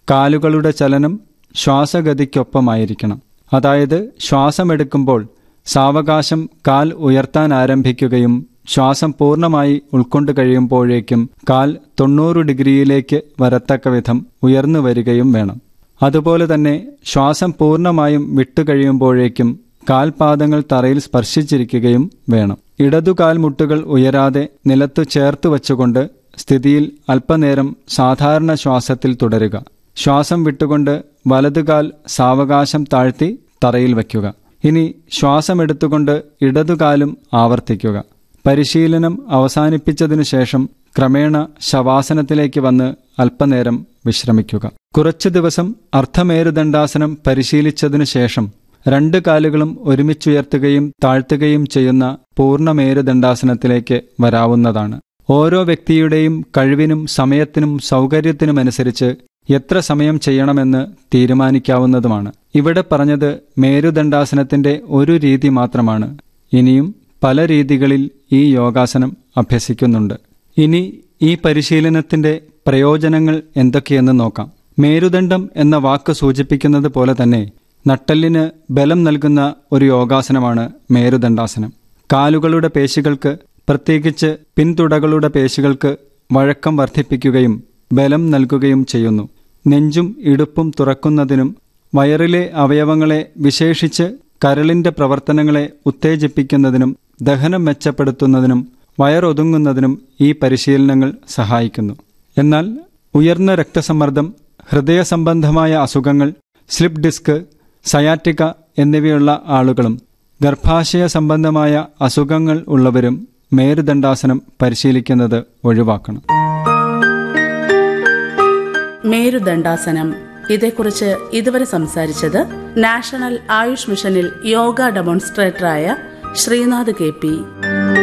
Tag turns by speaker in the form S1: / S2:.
S1: കാലുകളുടെ ചലനം ശ്വാസഗതിക്കൊപ്പമായിരിക്കണം അതായത് ശ്വാസമെടുക്കുമ്പോൾ സാവകാശം കാൽ ഉയർത്താൻ ആരംഭിക്കുകയും ശ്വാസം പൂർണ്ണമായി ഉൾക്കൊണ്ടു കഴിയുമ്പോഴേക്കും കാൽ തൊണ്ണൂറ് ഡിഗ്രിയിലേക്ക് വരത്തക്ക വിധം ഉയർന്നു വരികയും വേണം അതുപോലെ തന്നെ ശ്വാസം പൂർണ്ണമായും വിട്ടുകഴിയുമ്പോഴേക്കും കാൽപാദങ്ങൾ തറയിൽ സ്പർശിച്ചിരിക്കുകയും വേണം ഇടതുകാൽ മുട്ടുകൾ ഉയരാതെ നിലത്തു ചേർത്ത് വച്ചുകൊണ്ട് സ്ഥിതിയിൽ അല്പനേരം സാധാരണ ശ്വാസത്തിൽ തുടരുക ശ്വാസം വിട്ടുകൊണ്ട് വലതുകാൽ സാവകാശം താഴ്ത്തി തറയിൽ വയ്ക്കുക ഇനി ശ്വാസമെടുത്തുകൊണ്ട് ഇടതുകാലും ആവർത്തിക്കുക പരിശീലനം അവസാനിപ്പിച്ചതിനു ശേഷം ക്രമേണ ശവാസനത്തിലേക്ക് വന്ന് അല്പനേരം വിശ്രമിക്കുക കുറച്ചു ദിവസം അർദ്ധമേരുദണ്ഡാസനം പരിശീലിച്ചതിനു ശേഷം രണ്ട് കാലുകളും ഒരുമിച്ചുയർത്തുകയും താഴ്ത്തുകയും ചെയ്യുന്ന പൂർണ്ണമേരുദണ്ഡാസനത്തിലേക്ക് വരാവുന്നതാണ് ഓരോ വ്യക്തിയുടെയും കഴിവിനും സമയത്തിനും സൗകര്യത്തിനുമനുസരിച്ച് എത്ര സമയം ചെയ്യണമെന്ന് തീരുമാനിക്കാവുന്നതുമാണ് ഇവിടെ പറഞ്ഞത് മേരുദണ്ഡാസനത്തിന്റെ ഒരു രീതി മാത്രമാണ് ഇനിയും പല രീതികളിൽ ഈ യോഗാസനം അഭ്യസിക്കുന്നുണ്ട് ഇനി ഈ പരിശീലനത്തിന്റെ പ്രയോജനങ്ങൾ എന്തൊക്കെയെന്ന് നോക്കാം മേരുദണ്ഡം എന്ന വാക്ക് സൂചിപ്പിക്കുന്നത് പോലെ തന്നെ നട്ടെല്ലിന് ബലം നൽകുന്ന ഒരു യോഗാസനമാണ് മേരുദണ്ഡാസനം കാലുകളുടെ പേശികൾക്ക് പ്രത്യേകിച്ച് പിന്തുടകളുടെ പേശികൾക്ക് വഴക്കം വർദ്ധിപ്പിക്കുകയും ബലം നൽകുകയും ചെയ്യുന്നു നെഞ്ചും ഇടുപ്പും തുറക്കുന്നതിനും വയറിലെ അവയവങ്ങളെ വിശേഷിച്ച് കരളിന്റെ പ്രവർത്തനങ്ങളെ ഉത്തേജിപ്പിക്കുന്നതിനും ദഹനം മെച്ചപ്പെടുത്തുന്നതിനും വയറൊതുങ്ങുന്നതിനും ഈ പരിശീലനങ്ങൾ സഹായിക്കുന്നു എന്നാൽ ഉയർന്ന രക്തസമ്മർദ്ദം ഹൃദയ സംബന്ധമായ അസുഖങ്ങൾ സ്ലിപ്പ് ഡിസ്ക് സയാറ്റിക എന്നിവയുള്ള ആളുകളും ഗർഭാശയ സംബന്ധമായ അസുഖങ്ങൾ ഉള്ളവരും മേരുദണ്ഡാസനം പരിശീലിക്കുന്നത് ഒഴിവാക്കണം
S2: മേരുദണ്ഡാസനം ഇതേക്കുറിച്ച് ഇതുവരെ സംസാരിച്ചത് നാഷണൽ ആയുഷ് മിഷനിൽ യോഗ ഡെമോൺസ്ട്രേറ്ററായ ശ്രീനാഥ് കെ പി